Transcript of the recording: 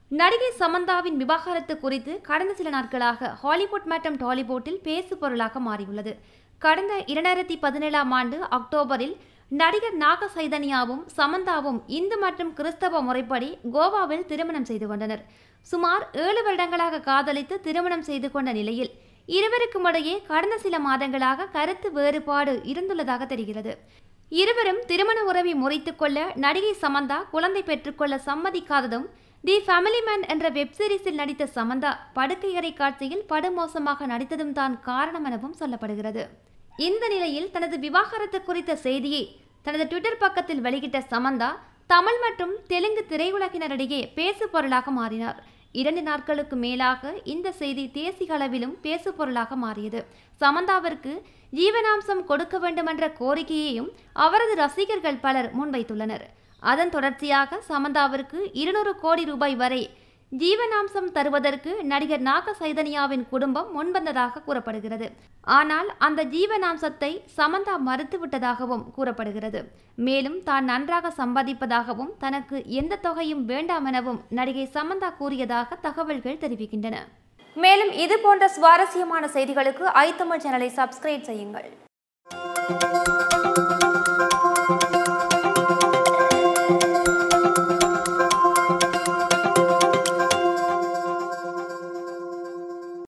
நடிகை சமந்தாவின் விவாகரத்து குறித்து கடந்த சில நாட்களாக ஹாலிவுட் மற்றும் டாலிவுட்டில் பேசு பொருளாக மாறியுள்ளது கடந்த இரண்டாயிரத்தி பதினேழாம் ஆண்டு அக்டோபரில் நடிகர் நாக சைதன்யாவும் சமந்தாவும் இந்து மற்றும் கிறிஸ்தவ முறைப்படி கோவாவில் திருமணம் செய்து கொண்டனர் சுமார் ஏழு வருடங்களாக காதலித்து திருமணம் செய்து கொண்ட நிலையில் இருவருக்கும் இடையே கடந்த சில மாதங்களாக கருத்து வேறுபாடு இருந்துள்ளதாக தெரிகிறது இருவரும் திருமண உறவை முறித்துக் கொள்ள நடிகை சமந்தா குழந்தை பெற்றுக்கொள்ள சம்மதிக்காததும் தி ஃபேமிலி மேன் என்ற வெப் சீரிஸில் நடித்த சமந்தா படுக்கையறை காட்சியில் படுமோசமாக நடித்ததும் தான் காரணம் எனவும் சொல்லப்படுகிறது இந்த நிலையில் தனது விவாகரத்து குறித்த செய்தியை தனது ட்விட்டர் பக்கத்தில் வெளியிட்ட சமந்தா தமிழ் மற்றும் தெலுங்கு திரையுலகினரிடையே பேசு பொருளாக மாறினார் இரண்டு நாட்களுக்கு மேலாக இந்த செய்தி தேசிய அளவிலும் பேசு பொருளாக மாறியது சமந்தாவிற்கு ஜீவனாம்சம் கொடுக்க வேண்டுமென்ற கோரிக்கையையும் அவரது ரசிகர்கள் பலர் முன்வைத்துள்ளனர் அதன் தொடர்ச்சியாக சமந்தாவிற்கு இருநூறு கோடி ரூபாய் வரை ஜீவனாம்சம் தருவதற்கு நடிகர் நாக சைதன்யாவின் குடும்பம் முன்வந்ததாக கூறப்படுகிறது ஆனால் அந்த ஜீவனாம்சத்தை சமந்தா மறுத்துவிட்டதாகவும் கூறப்படுகிறது மேலும் தான் நன்றாக சம்பாதிப்பதாகவும் தனக்கு எந்த தொகையும் வேண்டாம் எனவும் நடிகை சமந்தா கூறியதாக தகவல்கள் தெரிவிக்கின்றன மேலும் இது போன்ற சுவாரஸ்யமான செய்திகளுக்கு ஐ தமிழ் சேனலை சப்ஸ்கிரைப் செய்யுங்கள்